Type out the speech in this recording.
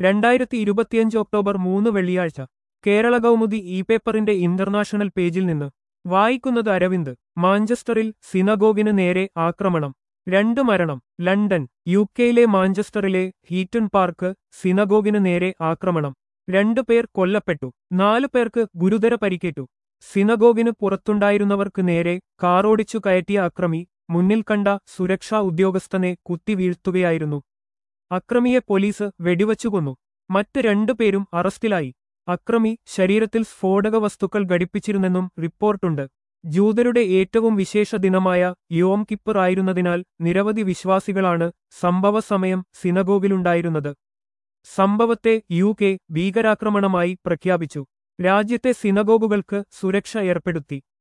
രണ്ടായിരത്തി ഇരുപത്തിയഞ്ച് ഒക്ടോബർ മൂന്ന് വെള്ളിയാഴ്ച കേരള കൗമുദി ഇ പേപ്പറിന്റെ ഇന്റർനാഷണൽ പേജിൽ നിന്ന് വായിക്കുന്നത് അരവിന്ദ് മാഞ്ചസ്റ്ററിൽ സിനഗോഗിന് നേരെ ആക്രമണം രണ്ട് മരണം ലണ്ടൻ യു കെയിലെ മാഞ്ചസ്റ്ററിലെ ഹീറ്റൺ പാർക്ക് സിനഗോഗിന് നേരെ ആക്രമണം രണ്ടു പേർ കൊല്ലപ്പെട്ടു നാലു പേർക്ക് ഗുരുതര പരിക്കേറ്റു സിനഗോഗിന് പുറത്തുണ്ടായിരുന്നവർക്ക് നേരെ കാറോടിച്ചു കയറ്റിയ അക്രമി മുന്നിൽ കണ്ട സുരക്ഷാ ഉദ്യോഗസ്ഥനെ കുത്തിവീഴ്ത്തുകയായിരുന്നു അക്രമിയെ പോലീസ് വെടിവച്ചു കൊന്നു മറ്റ് രണ്ടുപേരും അറസ്റ്റിലായി അക്രമി ശരീരത്തിൽ സ്ഫോടക വസ്തുക്കൾ ഘടിപ്പിച്ചിരുന്നെന്നും റിപ്പോർട്ടുണ്ട് ജൂതരുടെ ഏറ്റവും വിശേഷ ദിനമായ യോം കിപ്പർ ആയിരുന്നതിനാൽ നിരവധി വിശ്വാസികളാണ് സംഭവസമയം സിനഗോഗിലുണ്ടായിരുന്നത് സംഭവത്തെ യു കെ ഭീകരാക്രമണമായി പ്രഖ്യാപിച്ചു രാജ്യത്തെ സിനഗോഗുകൾക്ക് സുരക്ഷ ഏർപ്പെടുത്തി